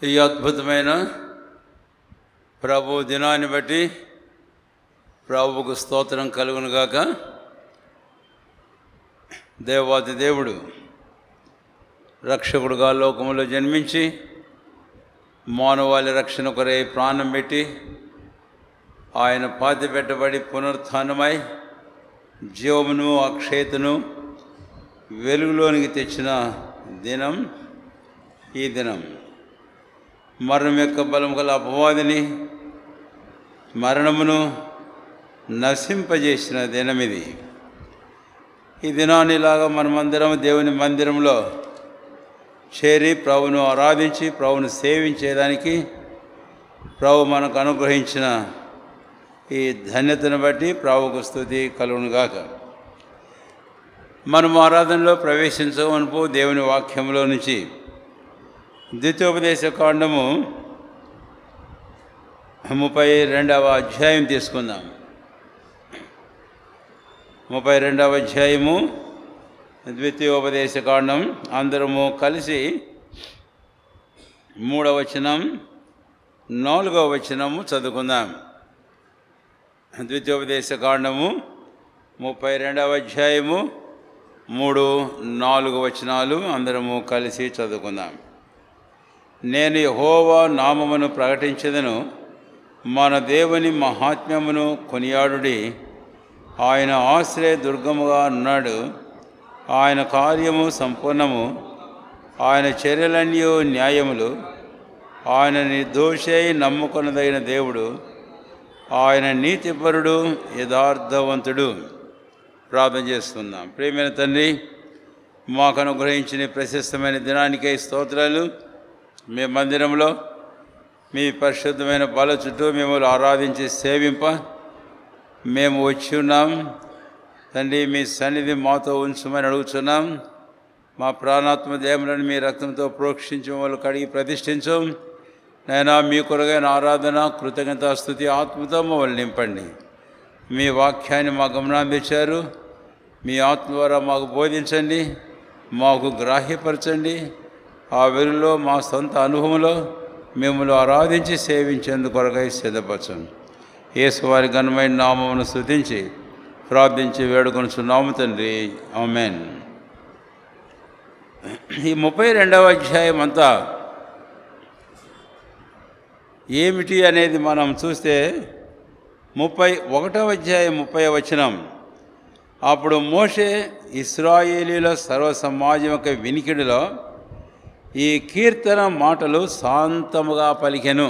ఈ అద్భుతమైన ప్రభు దినాన్ని బట్టి ప్రభువుకు స్తోత్రం కలుగునుగాక దేవాది దేవుడు రక్షకుడుగా లోకములో జన్మించి మానవాళి రక్షణ కొరై ప్రాణం పెట్టి ఆయన పాతి పెట్టబడి పునరుత్థానమై జీవమును అక్షయతను వెలుగులోనికి తెచ్చిన దినం ఈ దినం మరణం యొక్క బలం గల అపవాదిని మరణమును నశింపజేసిన దినం ఇది ఈ దినాన్నిలాగా మనమందరం దేవుని మందిరంలో చేరి ప్రభును ఆరాధించి ప్రభును సేవించేదానికి ప్రభు మనకు అనుగ్రహించిన ఈ ధన్యతను బట్టి ప్రభుకు స్థుతి కలుగునుగాక మనం ఆరాధనలో ప్రవేశించవనుపు దేవుని వాక్యంలో నుంచి ద్వితీయోపదేశ కాండము ముప్పై రెండవ అధ్యాయం తీసుకుందాం ముప్పై రెండవ అధ్యాయము ద్వితీయోపదేశ కాండం అందరము కలిసి మూడవ వచనం నాలుగవ వచనము చదువుకుందాం ద్వితీయోపదేశ కాండము ముప్పై రెండవ అధ్యాయము మూడు నాలుగు వచనాలు అందరము కలిసి చదువుకుందాం నేను యహోవా నామమును ప్రకటించదను మన దేవుని మహాత్మ్యమును కొనియాడుడి ఆయన ఆశ్రయ దుర్గముగా ఉన్నాడు ఆయన కార్యము సంపూర్ణము ఆయన చర్యలన్నీ న్యాయములు ఆయన నిర్దోషై నమ్ముకొనదగిన దేవుడు ఆయన నీతిపరుడు యథార్థవంతుడు ప్రార్థన చేస్తున్నాం ప్రేమైన తండ్రి మాకు అనుగ్రహించిన ప్రశస్తమైన దినానికై స్తోత్రాలు మీ మందిరంలో మీ పరిశుద్ధమైన బల చుట్టూ మిమ్మల్ని ఆరాధించి సేవింప మేము వచ్చి ఉన్నాం తండ్రి మీ సన్నిధి మాతో ఉంచమని అడుగుతున్నాం మా ప్రాణాత్మ దేములను మీ రక్తంతో ప్రోక్షించి మమ్మల్ని కడిగి ప్రతిష్ఠించం నైనా మీ కొరగైన ఆరాధన కృతజ్ఞత స్థుతి ఆత్మతో మమ్మల్ని నింపండి మీ వాక్యాన్ని మా గమనాందించారు మీ ఆత్మ ద్వారా మాకు బోధించండి మాకు గ్రాహ్యపరచండి ఆ వెలుగులో మా సొంత అనుభవంలో మిమ్మల్ని ఆరాధించి సేవించేందుకు కొరకై సిద్ధపరచండి యేసువారి ఘనమైన నామమును స్థుతించి ప్రార్థించి వేడుకొనుచున్నాము తండ్రి ఆమెన్ ఈ ముప్పై రెండవ అధ్యాయం అంతా ఏమిటి అనేది మనం చూస్తే ముప్పై ఒకటవ అధ్యాయం ముప్పై వచనం అప్పుడు మోషే ఇస్రాయేలీల సర్వ సమాజం యొక్క వినికిడిలో ఈ కీర్తన మాటలు శాంతముగా పలికెను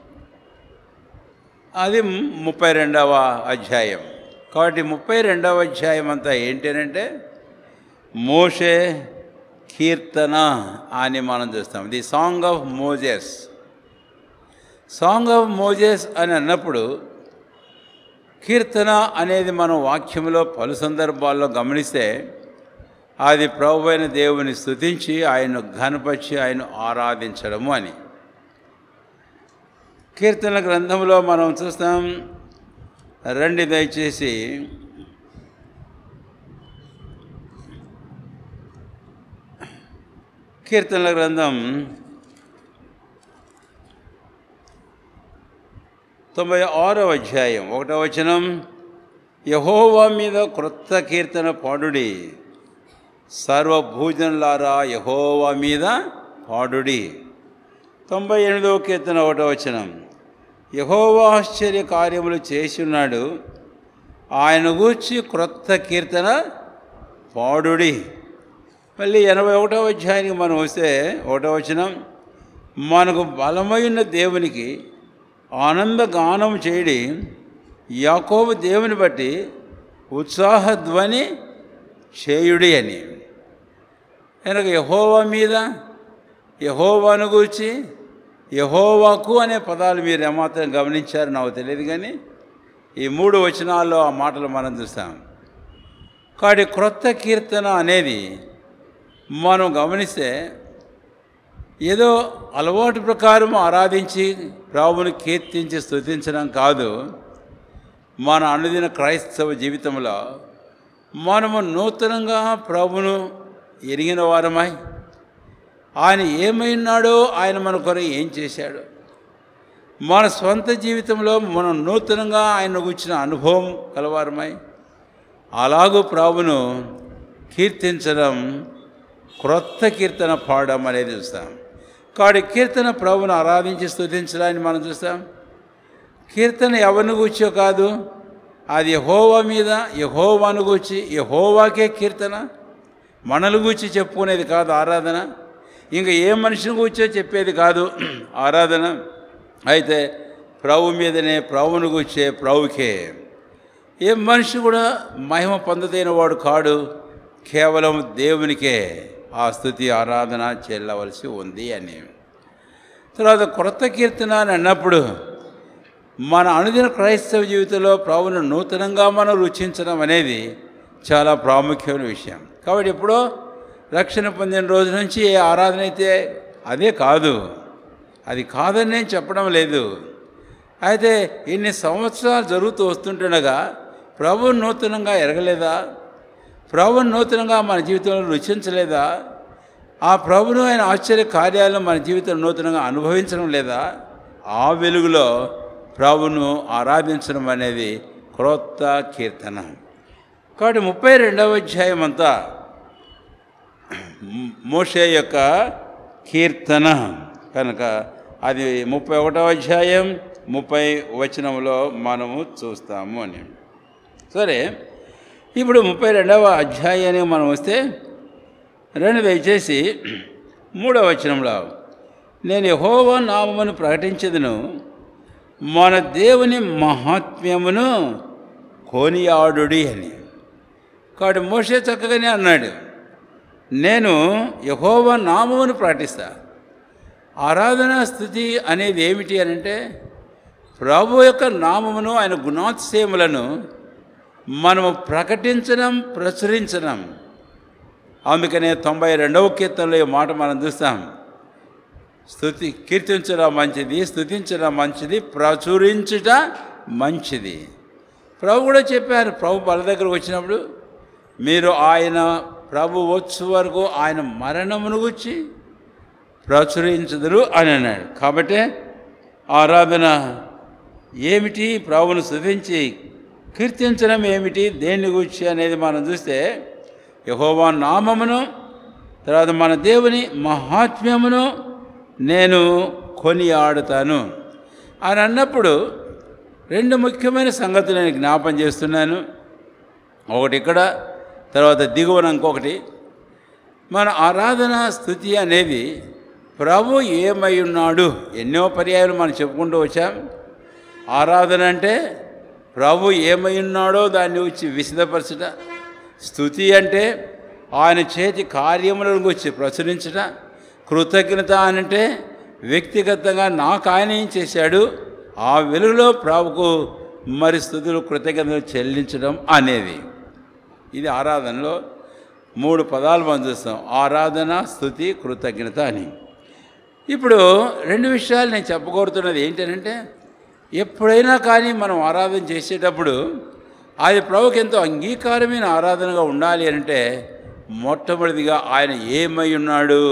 అది ముప్పై రెండవ అధ్యాయం కాబట్టి ముప్పై రెండవ అధ్యాయం అంతా ఏంటంటే మోషే కీర్తన అని మనం చూస్తాం the song of Moses song of Moses అని అన్నప్పుడు కీర్తన అనేది మనం వాక్యంలో పలు సందర్భాల్లో గమనిస్తే అది ప్రభు అయిన దేవుని స్థుతించి ఆయన్ను ఘనపరిచి ఆయన ఆరాధించడము అని కీర్తన గ్రంథంలో మనం చూస్తాం రండి దయచేసి కీర్తనల గ్రంథం తొంభై ఆరో అధ్యాయం ఒకటో వచనం యహోవా మీద క్రొత్త కీర్తన పాడుడి సర్వభూజనులారా యహోవా మీద పాడుడి తొంభై ఎనిమిదవ కీర్తన ఒకటో వచనం యహోవా ఆశ్చర్య కార్యములు చేసి ఉన్నాడు ఆయన గూర్చి క్రొత్త కీర్తన పాడుడి మళ్ళీ ఎనభై ఒకటో అధ్యాయానికి మనం వస్తే ఒకటో వచనం మనకు బలమైన దేవునికి ఆనందగానం చేయడి యాకోబు దేవుని బట్టి ఉత్సాహధ్వని చేయుడి అని కనుక యహోవా మీద యహోవాను గూర్చి యహోవాకు అనే పదాలు మీరు ఏమాత్రం గమనించారు నాకు తెలియదు కానీ ఈ మూడు వచనాల్లో ఆ మాటలు మనం చూస్తాం కాబట్టి క్రొత్త కీర్తన అనేది మనం గమనిస్తే ఏదో అలవాటు ప్రకారం ఆరాధించి ప్రభుని కీర్తించి స్థుతించడం కాదు మన అనుదిన క్రైస్తవ జీవితంలో మనము నూతనంగా ప్రభును ఎరిగిన వారమై ఆయన ఏమైనాడో ఆయన మన కొరకు ఏం చేశాడు మన స్వంత జీవితంలో మనం నూతనంగా ఆయన గురించిన అనుభవం కలవారమై అలాగూ ప్రభును కీర్తించడం క్రొత్త కీర్తన పాడడం అనేది చూస్తాం కాబట్టి కీర్తన ప్రభును ఆరాధించి స్తుతించడాన్ని మనం చూస్తాం కీర్తన ఎవరిని కూర్చో కాదు అది యహోవా మీద యహోవాను గూర్చి యహోవాకే కీర్తన మనలు గూర్చి చెప్పుకునేది కాదు ఆరాధన ఇంకా ఏ మనిషిని కూర్చో చెప్పేది కాదు ఆరాధన అయితే ప్రభు మీదనే ప్రభువును కూర్చే ప్రభుకే ఏ మనిషి కూడా మహిమ పొందదైన వాడు కాడు కేవలం దేవునికే ఆ స్థుతి ఆరాధన చెల్లవలసి ఉంది అని తర్వాత క్రొత్త కీర్తన అని అన్నప్పుడు మన అనుదిన క్రైస్తవ జీవితంలో ప్రభువును నూతనంగా మనం రుచించడం అనేది చాలా ప్రాముఖ్యమైన విషయం కాబట్టి ఎప్పుడో రక్షణ పొందిన రోజు నుంచి ఏ ఆరాధన అయితే అదే కాదు అది కాదని నేను చెప్పడం లేదు అయితే ఇన్ని సంవత్సరాలు జరుగుతూ వస్తుంటుండగా ప్రభు నూతనంగా ఎరగలేదా ప్రభు నూతనంగా మన జీవితంలో రుచించలేదా ఆ ప్రభును ఆయన ఆశ్చర్య కార్యాలను మన జీవితంలో నూతనంగా అనుభవించడం లేదా ఆ వెలుగులో ప్రభును ఆరాధించడం అనేది క్రొత్త కీర్తన కాబట్టి ముప్పై రెండవ అధ్యాయం అంతా మోషే యొక్క కీర్తన కనుక అది ముప్పై ఒకటవ అధ్యాయం ముప్పై వచనంలో మనము చూస్తాము అని సరే ఇప్పుడు ముప్పై రెండవ అధ్యాయానికి మనం వస్తే రెండు దయచేసి మూడవ వచనంలో నేను యహోవా నామమును ప్రకటించదును మన దేవుని మహాత్మ్యమును కోనియాడుడి అని కాబట్టి మోషే చక్కగానే అన్నాడు నేను యహోవా నామమును ప్రకటిస్తా ఆరాధనా స్థుతి అనేది ఏమిటి అని అంటే ప్రభు యొక్క నామమును ఆయన గుణాతిశయములను మనము ప్రకటించడం ప్రచురించడం అందుకనే తొంభై రెండవ కీర్తనలో ఈ మాట మనం చూస్తాం స్థుతి కీర్తించడం మంచిది స్థుతించడం మంచిది ప్రచురించుట మంచిది ప్రభు కూడా చెప్పారు ప్రభు బల దగ్గరకు వచ్చినప్పుడు మీరు ఆయన ప్రభు వచ్చు వరకు ఆయన మరణమును గుచ్చి ప్రచురించదురు అని అన్నాడు కాబట్టి ఆరాధన ఏమిటి ప్రభువును స్థుతించి కీర్తించడం ఏమిటి దేన్ని గురించి అనేది మనం చూస్తే యహోవా నామమును తర్వాత మన దేవుని మహాత్మ్యమును నేను కొనియాడుతాను అని అన్నప్పుడు రెండు ముఖ్యమైన సంగతులు నేను జ్ఞాపం చేస్తున్నాను ఒకటి ఇక్కడ తర్వాత దిగువన ఇంకొకటి మన ఆరాధన స్థుతి అనేది ప్రభు ఏమై ఉన్నాడు ఎన్నో పర్యాయాలు మనం చెప్పుకుంటూ వచ్చాం ఆరాధన అంటే ప్రభు ఏమై ఉన్నాడో దాన్ని వచ్చి విశదపరచుట స్థుతి అంటే ఆయన చేతి కార్యములను గురించి ప్రచురించుట కృతజ్ఞత అంటే వ్యక్తిగతంగా నాకు ఆయన ఏం చేశాడు ఆ వెలుగులో ప్రభుకు మరి స్థుతులు కృతజ్ఞతలు చెల్లించడం అనేది ఇది ఆరాధనలో మూడు పదాలు మనం చూస్తాం ఆరాధన స్థుతి కృతజ్ఞత అని ఇప్పుడు రెండు విషయాలు నేను చెప్పగోరుతున్నది ఏంటంటే ఎప్పుడైనా కానీ మనం ఆరాధన చేసేటప్పుడు అది ప్రభుకి ఎంతో అంగీకారమైన ఆరాధనగా ఉండాలి అంటే మొట్టమొదటిగా ఆయన ఏమై ఉన్నాడు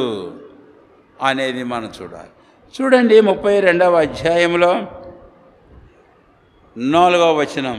అనేది మనం చూడాలి చూడండి ముప్పై రెండవ అధ్యాయంలో నాలుగవ వచనం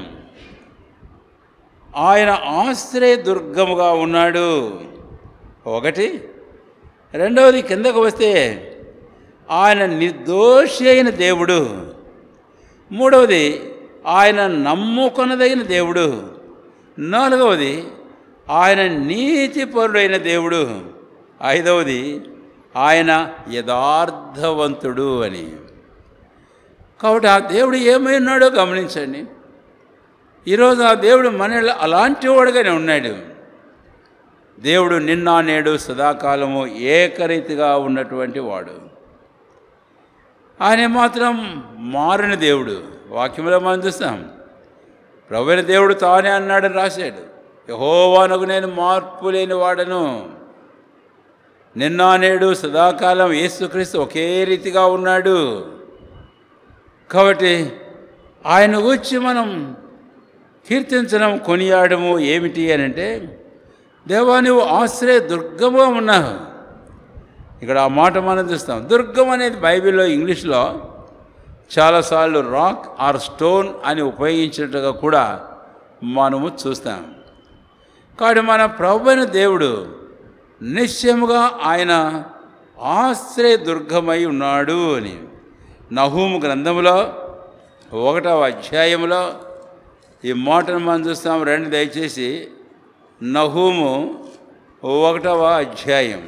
ఆయన ఆశ్రయ దుర్గముగా ఉన్నాడు ఒకటి రెండవది కిందకు వస్తే ఆయన నిర్దోషి అయిన దేవుడు మూడవది ఆయన నమ్ముకొనదగిన దేవుడు నాలుగవది ఆయన నీతిపరుడైన దేవుడు ఐదవది ఆయన యథార్థవంతుడు అని కాబట్టి ఆ దేవుడు ఏమై ఉన్నాడో గమనించండి ఈరోజు ఆ దేవుడు మన అలాంటి వాడుగానే ఉన్నాడు దేవుడు నిన్న నేడు సదాకాలము ఏకరీతిగా ఉన్నటువంటి వాడు ఆయన మాత్రం మారిన దేవుడు వాక్యంలో మనం చూస్తాం ప్రభువైన దేవుడు తానే అన్నాడని రాశాడు యహోవానకు నేను మార్పు లేని వాడను నిన్న నేడు సదాకాలం యేసుక్రీస్తు ఒకే రీతిగా ఉన్నాడు కాబట్టి ఆయన గురించి మనం కీర్తించడం కొనియాడము ఏమిటి అని అంటే దేవా నువ్వు ఆశ్రయ దుర్గముగా ఉన్నావు ఇక్కడ ఆ మాట మనం చూస్తాం దుర్గం అనేది బైబిల్లో ఇంగ్లీష్లో చాలాసార్లు రాక్ ఆర్ స్టోన్ అని ఉపయోగించినట్టుగా కూడా మనము చూస్తాం కాబట్టి మన ప్రభువైన దేవుడు నిశ్చయముగా ఆయన ఆశ్రయ దుర్గమై ఉన్నాడు అని నహూము గ్రంథంలో ఒకటవ అధ్యాయంలో ఈ మాటను మనం చూస్తాం రండి దయచేసి నహూము ఒకటవ అధ్యాయం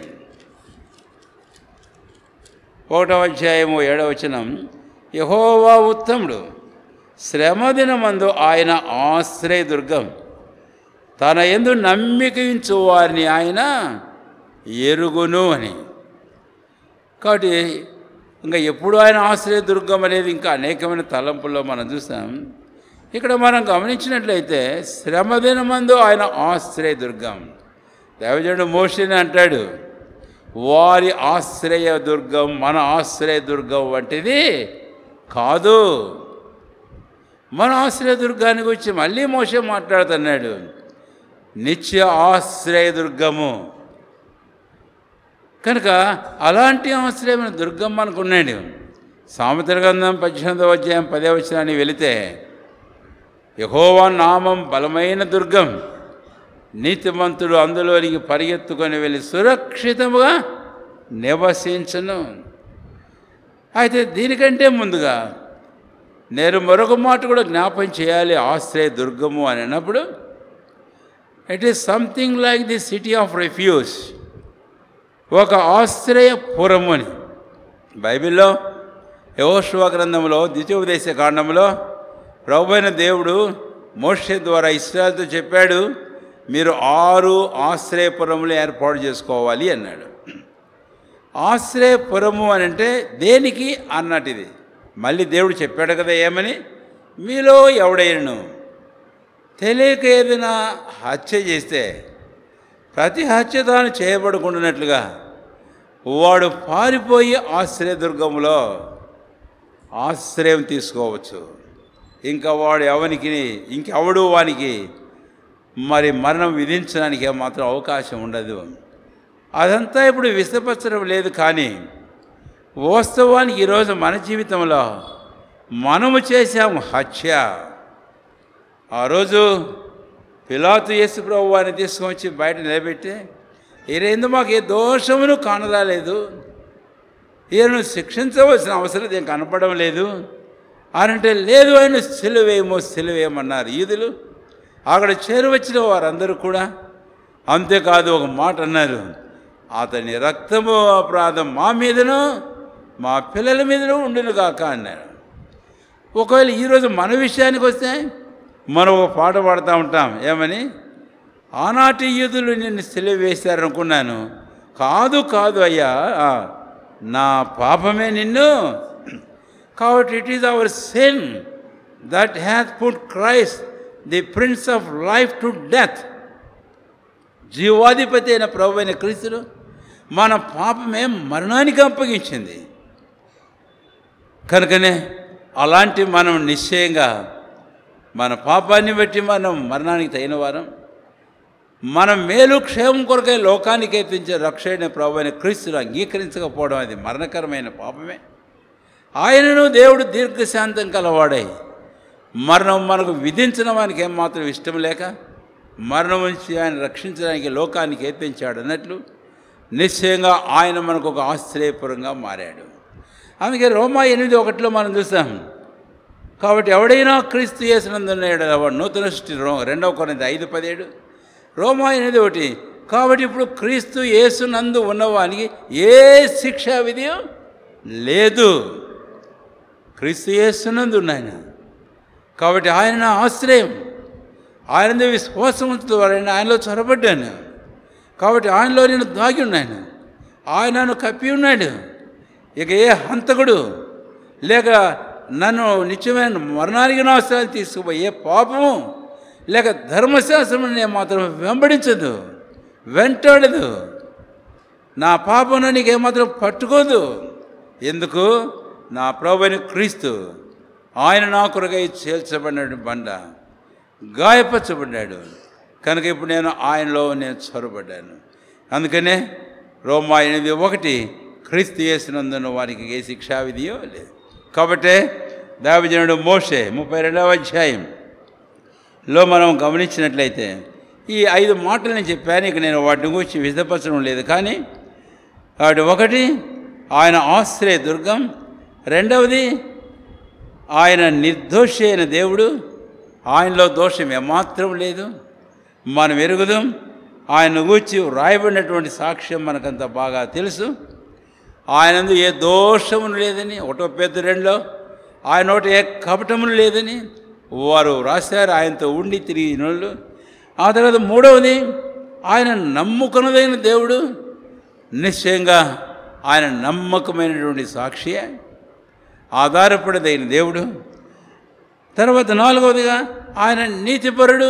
ఒకటవ అధ్యాయము ఏడవ వచనం యహోవా ఉత్తముడు శ్రమదినమందు ఆయన ఆశ్రయ దుర్గం తన ఎందు నమ్మిక ఉంచు వారిని ఆయన ఎరుగును అని కాబట్టి ఇంకా ఎప్పుడు ఆయన ఆశ్రయ దుర్గం అనేది ఇంకా అనేకమైన తలంపుల్లో మనం చూస్తాం ఇక్కడ మనం గమనించినట్లయితే శ్రమదినమందు ఆయన ఆశ్రయ దుర్గం దేవజనుడు మోషిని అంటాడు వారి ఆశ్రయ దుర్గం మన ఆశ్రయ దుర్గం వంటిది కాదు మన ఆశ్రయ దుర్గాన్ని గురించి మళ్ళీ మోసే మాట్లాడుతున్నాడు నిత్య ఆశ్రయ దుర్గము కనుక అలాంటి ఆశ్రయమైన దుర్గం మనకు ఉన్నాడు సామెతల గ్రంథం పద్దెనిమిదవ అధ్యాయం పదే వచనాన్ని వెళితే యహోవా నామం బలమైన దుర్గం నీతిమంతుడు అందులోనికి పరిగెత్తుకొని వెళ్ళి సురక్షితముగా నివసించను అయితే దీనికంటే ముందుగా నేను మరొక మాట కూడా జ్ఞాపం చేయాలి ఆశ్రయ దుర్గము అని అన్నప్పుడు it is something like the city of refuge ఒక ఆశ్రయపురము అని బైబిల్లో యహోశివ గ్రంథంలో ద్వితీయోపదేశ కాండంలో ప్రభువైన దేవుడు మోషే ద్వారా ఇస్రాయల్తో చెప్పాడు మీరు ఆరు ఆశ్రయపురములు ఏర్పాటు చేసుకోవాలి అన్నాడు ఆశ్రయపురము అని అంటే దేనికి అన్నట్టు ఇది మళ్ళీ దేవుడు చెప్పాడు కదా ఏమని మీలో ఎవడైనను తెలియక ఏదైనా హత్య చేస్తే ప్రతి హత్య తాను చేయబడుకుంటున్నట్లుగా వాడు పారిపోయి ఆశ్రయదుర్గంలో ఆశ్రయం తీసుకోవచ్చు ఇంకా వాడు ఎవనికి ఇంకెవడు వానికి మరి మరణం విధించడానికి ఏమాత్రం అవకాశం ఉండదు అదంతా ఇప్పుడు విస్తపరచడం లేదు కానీ వాస్తవానికి ఈరోజు మన జీవితంలో మనము చేశాము హత్య ఆ రోజు పిలాతు యేసు ప్రభు వారిని తీసుకొచ్చి బయట నిలబెట్టి ఈయన మాకు ఏ దోషమును కానరాలేదు ఈయనను శిక్షించవలసిన అవసరం ఏం కనపడడం లేదు అనంటే లేదు ఆయన సిలువేమో సిలువేయమన్నారు ఈదులు అక్కడ చేరువచ్చిన వారందరూ కూడా అంతేకాదు ఒక మాట అన్నారు అతని రక్తము అపరాధం మా మీదను మా పిల్లల మీదను ఉండును కాక అన్నారు ఒకవేళ ఈరోజు మన విషయానికి వస్తే మనం ఒక పాట పాడుతూ ఉంటాం ఏమని ఆనాటి యూదులు నిన్ను సెలవు వేశారనుకున్నాను కాదు కాదు అయ్యా ఆ, నా పాపమే నిన్ను కాబట్టి it is our sin that hath put Christ the prince of life to death జీవాధిపతి అయిన ప్రభు అయిన క్రీస్తుడు మన పాపమే మరణానికి అప్పగించింది కనుకనే అలాంటి మనం నిశ్చయంగా మన పాపాన్ని బట్టి మనం మరణానికి తగిన వారం మనం మేలు క్షేమం కొరకై లోకానికి ఎత్తించే రక్షణ ప్రభు అయిన క్రీస్తులు అంగీకరించకపోవడం అది మరణకరమైన పాపమే ఆయనను దేవుడు దీర్ఘశాంతం కలవాడై మరణం మనకు విధించడం ఆయనకి ఏమాత్రం ఇష్టం లేక మరణం నుంచి ఆయన రక్షించడానికి లోకానికి ఎత్తించాడు అన్నట్లు నిశ్చయంగా ఆయన మనకు ఒక ఆశ్చర్యపురంగా మారాడు అందుకే రోమా ఎనిమిది ఒకటిలో మనం చూస్తాం కాబట్టి ఎవడైనా క్రీస్తు చేసినందున్నాడు వాడు నూతన సృష్టి రో రెండవ కొరింత ఐదు పదిహేడు రోమా ఎనిమిది ఒకటి కాబట్టి ఇప్పుడు క్రీస్తు యేసునందు ఉన్నవానికి ఏ శిక్షా విధియం లేదు క్రీస్తు యేసునందు ఉన్నాయన కాబట్టి ఆయన నా ఆశ్రయం ఆయన విశ్వాసం ఉంచుతారని ఆయనలో చొరబడ్డాను కాబట్టి ఆయనలో నేను దాగి ఉన్నాను ఆయన నన్ను కప్పి ఉన్నాడు ఇక ఏ హంతకుడు లేక నన్ను నిత్యమైన మరణానికి నాశనాలు తీసుకుపోయి ఏ పాపము లేక ధర్మశాస్త్రం నేను మాత్రం వెంబడించదు వెంటాడదు నా పాపం నీకు ఏమాత్రం పట్టుకోదు ఎందుకు నా ప్రభుని క్రీస్తు ఆయన నా కొరకై చేల్చబడిన బండ గాయపరచబడ్డాడు కనుక ఇప్పుడు నేను ఆయనలో నేను చొరబడ్డాను అందుకనే రోమా ఎనిమిది ఒకటి క్రీస్తు చేసినందున వారికి ఏ శిక్షా విధియో లేదు కాబట్టే దావిజనుడు మోషే ముప్పై రెండవ అధ్యాయం లో మనం గమనించినట్లయితే ఈ ఐదు మాటలు నేను చెప్పాను ఇక నేను వాటిని గురించి విశదపరచడం లేదు కానీ వాటి ఒకటి ఆయన ఆశ్రయ దుర్గం రెండవది ఆయన నిర్దోషి అయిన దేవుడు ఆయనలో దోషం ఏమాత్రం లేదు మనం ఎరుగుదాం ఆయన గూర్చి వ్రాయబడినటువంటి సాక్ష్యం మనకంత బాగా తెలుసు ఆయనందు ఏ దోషమును లేదని ఒకటో పెద్ద రెండులో ఆయన ఒకటి ఏ కపటమును లేదని వారు రాశారు ఆయనతో ఉండి తిరిగిన వాళ్ళు ఆ తర్వాత మూడవది ఆయన నమ్ముకున్నదైన దేవుడు నిశ్చయంగా ఆయన నమ్మకమైనటువంటి సాక్షియే ఆధారపడదైన దేవుడు తర్వాత నాలుగవదిగా ఆయన నీతిపరుడు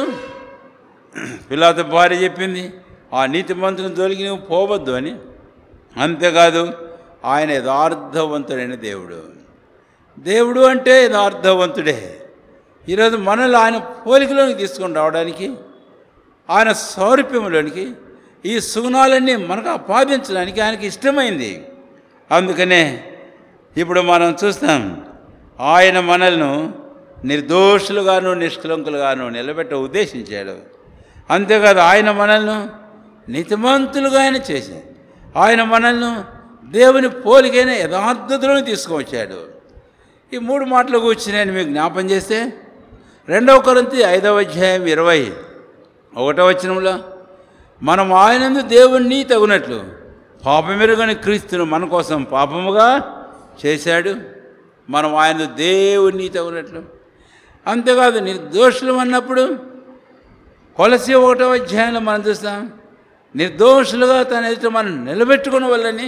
పిల్లత భార్య చెప్పింది ఆ నీతిమంతుని తొలగి నువ్వు పోవద్దు అని అంతేకాదు ఆయన యథార్థవంతుడైన దేవుడు దేవుడు అంటే యథార్థవంతుడే ఈరోజు మనల్ని ఆయన పోలికలోకి తీసుకొని రావడానికి ఆయన సౌరభ్యంలోనికి ఈ సుగుణాలన్నీ మనకు ఆపాదించడానికి ఆయనకి ఇష్టమైంది అందుకనే ఇప్పుడు మనం చూస్తాం ఆయన మనల్ని నిర్దోషులుగాను నిష్కలంకులుగాను నిలబెట్ట ఉద్దేశించాడు అంతేకాదు ఆయన మనల్ని నీతిమంతులుగా ఆయన చేశాడు ఆయన మనల్ని దేవుని పోలికైన యథార్థతలను తీసుకువచ్చాడు ఈ మూడు మాటలు కూర్చుని నేను మీకు జ్ఞాపం చేస్తే రెండవ కొరంతి ఐదవ అధ్యాయం ఇరవై ఒకటో వచనంలో మనం ఆయనందు దేవుణ్ణి తగునట్లు పాపమెరుగని క్రీస్తును మన కోసం పాపముగా చేశాడు మనం ఆయన దేవుణ్ణి తగునట్లు అంతేకాదు నిర్దోషులు అన్నప్పుడు కొలసి ఒకటో అధ్యాయంలో మనం చూస్తాం నిర్దోషులుగా తన ఎదుట మనం నిలబెట్టుకున్న వల్లని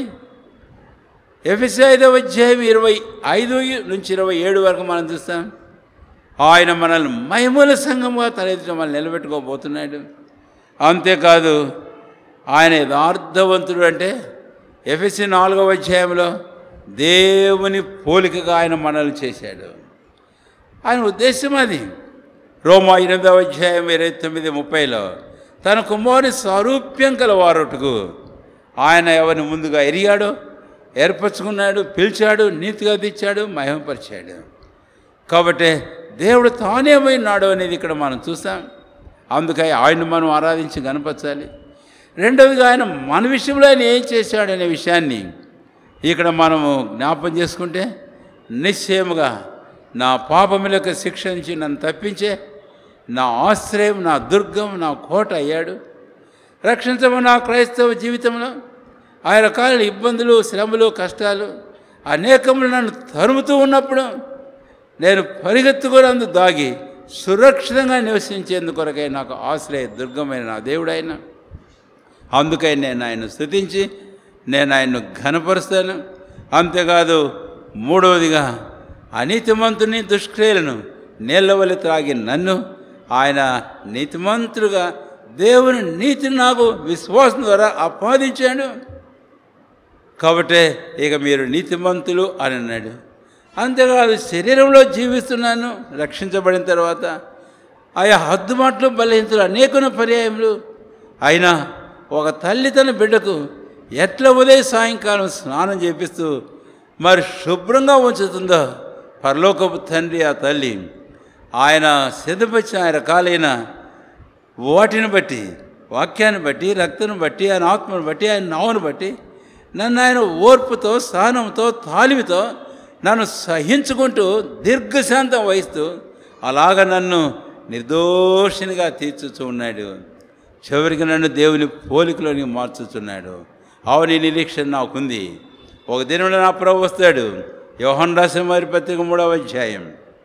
ఎఫ్ఎస్ ఐదవ అధ్యాయం ఇరవై ఐదు నుంచి ఇరవై ఏడు వరకు మనం చూస్తాం ఆయన మనల్ని మహిమల సంఘంగా తన ఎదుట మనం నిలబెట్టుకోబోతున్నాడు అంతేకాదు ఆయన యథార్థవంతుడు అంటే ఎఫ్ఎస్సి నాలుగవ అధ్యాయంలో దేవుని పోలికగా ఆయన మనల్ని చేశాడు ఆయన ఉద్దేశం అది రోమా ఎనిమిదవ అధ్యాయం ఇరవై తొమ్మిది ముప్పైలో తన కుమారుని స్వరూప్యం కలవారుటకు ఆయన ఎవరిని ముందుగా ఎరిగాడో ఏర్పరచుకున్నాడు పిలిచాడు నీతిగా తెచ్చాడు మహిమపరిచాడు కాబట్టి దేవుడు తానేమైనాడు అనేది ఇక్కడ మనం చూస్తాం అందుకని ఆయన మనం ఆరాధించి కనపరచాలి రెండవదిగా ఆయన మన విషయంలో ఆయన ఏం చేశాడనే విషయాన్ని ఇక్కడ మనము జ్ఞాపం చేసుకుంటే నిశ్చయముగా నా పాపములకు శిక్ష నుంచి నన్ను తప్పించే నా ఆశ్రయం నా దుర్గం నా కోట అయ్యాడు రక్షించము నా క్రైస్తవ జీవితంలో ఆ రకాల ఇబ్బందులు శ్రమలు కష్టాలు అనేకములు నన్ను తరుముతూ ఉన్నప్పుడు నేను పరిగెత్తుకున్నందు దాగి సురక్షితంగా నివసించేందుకొరకై నాకు ఆశ్రయ దుర్గమైన నా దేవుడైన అందుకై నేను ఆయన స్థుతించి నేను ఆయన్ను ఘనపరుస్తాను అంతేకాదు మూడవదిగా అనీతిమంతుని దుష్క్రియలను నీళ్ళవలి త్రాగి నన్ను ఆయన నీతిమంతుడుగా దేవుని నీతిని నాకు విశ్వాసం ద్వారా ఆపాదించాడు కాబట్టి ఇక మీరు నీతిమంతులు అని అన్నాడు అంతేకాదు శరీరంలో జీవిస్తున్నాను రక్షించబడిన తర్వాత ఆయా హద్దుమాటలు బలహీనతలు అనేకన పర్యాయములు అయినా ఒక తల్లి తన బిడ్డకు ఎట్లా ఉదయ సాయంకాలం స్నానం చేపిస్తూ మరి శుభ్రంగా ఉంచుతుందో పరలోకపు తండ్రి ఆ తల్లి ఆయన సిద్ధపరిచిన ఆయన రకాలైన వాటిని బట్టి వాక్యాన్ని బట్టి రక్తను బట్టి ఆయన ఆత్మను బట్టి ఆయన నావును బట్టి నన్ను ఆయన ఓర్పుతో సహనంతో తాలిమితో నన్ను సహించుకుంటూ దీర్ఘశాంతం వహిస్తూ అలాగ నన్ను నిర్దోషినిగా తీర్చుతూ ఉన్నాడు చివరికి నన్ను దేవుని పోలికలోని మార్చుతున్నాడు అవుని నిరీక్షణ నాకుంది ఒక దినంలో నా ప్రభు వస్తాడు యోహన్ రాసిన వారి పత్రిక మూడవ అధ్యాయం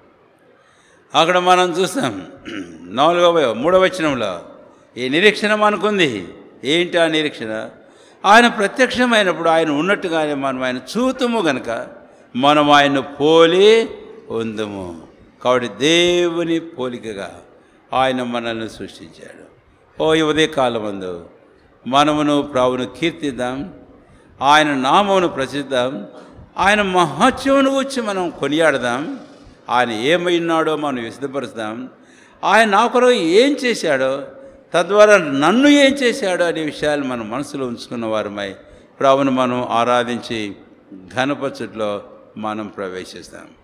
అక్కడ మనం చూస్తాం నాలుగవ మూడవ వచనంలో ఈ నిరీక్షణ మనకుంది ఏంటి ఆ నిరీక్షణ ఆయన ప్రత్యక్షమైనప్పుడు ఆయన ఉన్నట్టుగానే మనం ఆయన చూతుము గనక మనం ఆయన్ను పోలి ఉందము కాబట్టి దేవుని పోలికగా ఆయన మనల్ని సృష్టించాడు ఓ ఈ ఉదయకాలమందు మనమును ప్రభును కీర్తిద్దాం ఆయన నామమును ప్రసిద్ధాం ఆయన మహత్యమును గురించి మనం కొనియాడదాం ఆయన ఏమైనాడో మనం విశదపరుస్తాం ఆయన నా కొరకు ఏం చేశాడో తద్వారా నన్ను ఏం చేశాడో అనే విషయాలు మన మనసులో ఉంచుకున్న వారమై ప్రభును మనం ఆరాధించి ఘనపరచుట్లో మనం ప్రవేశిస్తాం